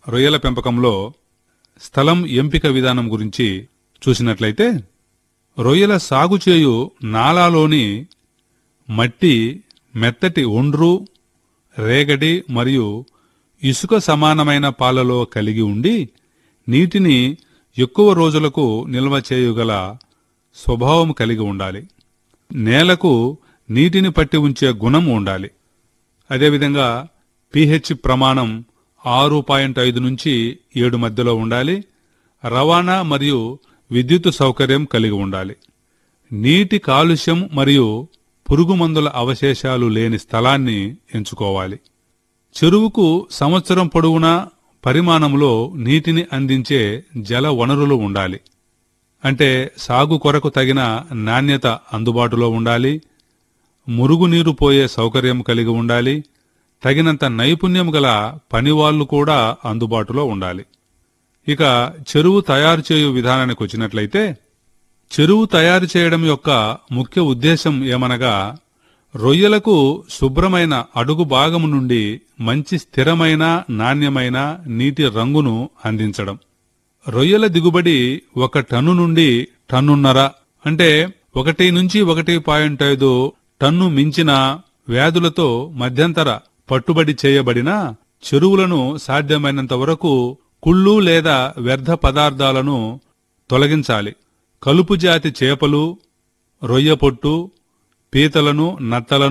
రొయ్యల పెంపకంలో స్థలం ఎంపిక విధానం గురించి చూసినట్లయితే రొయ్యల సాగు చేయు నాలాలోని మట్టి మెత్తటి ఒండ్రు రేగడి మరియు ఇసుక సమానమైన పాలలో కలిగి ఉండి నీటిని ఎక్కువ రోజులకు నిల్వ చేయగల స్వభావం కలిగి ఉండాలి నేలకు నీటిని పట్టి ఉంచే గుణం ఉండాలి అదేవిధంగా పిహెచ్ ప్రమాణం ఆరు పాయింట్ ఐదు నుంచి ఏడు మధ్యలో ఉండాలి రవాణా మరియు విద్యుత్ సౌకర్యం కలిగి ఉండాలి నీటి కాలుష్యం మరియు పురుగుమందుల అవశేషాలు లేని స్థలాన్ని ఎంచుకోవాలి చెరువుకు సంవత్సరం పొడవునా పరిమాణంలో నీటిని అందించే జల వనరులు ఉండాలి అంటే సాగు కొరకు తగిన నాణ్యత అందుబాటులో ఉండాలి మురుగునీరు పోయే సౌకర్యం కలిగి ఉండాలి తగినంత నైపుణ్యం గల పనివాళ్లు కూడా అందుబాటులో ఉండాలి ఇక చెరువు తయారు చేయు విధానానికి వచ్చినట్లయితే చెరువు తయారు చేయడం యొక్క ముఖ్య ఉద్దేశం ఏమనగా రొయ్యలకు శుభ్రమైన అడుగు భాగము నుండి మంచి స్థిరమైన నాణ్యమైన నీటి రంగును అందించడం రొయ్యల దిగుబడి ఒక టన్ను నుండి టన్నున్నర అంటే ఒకటి నుంచి ఒకటి పాయింట్ ఐదు టన్ను మించిన వ్యాధులతో మధ్యంతర పట్టుబడి చేయబడిన చెరువులను సాధ్యమైనంత వరకు కుళ్ళు లేదా వ్యర్థ పదార్థాలను తొలగించాలి కలుపు జాతి చేపలు రొయ్య పొట్టు పీతలను నత్తలను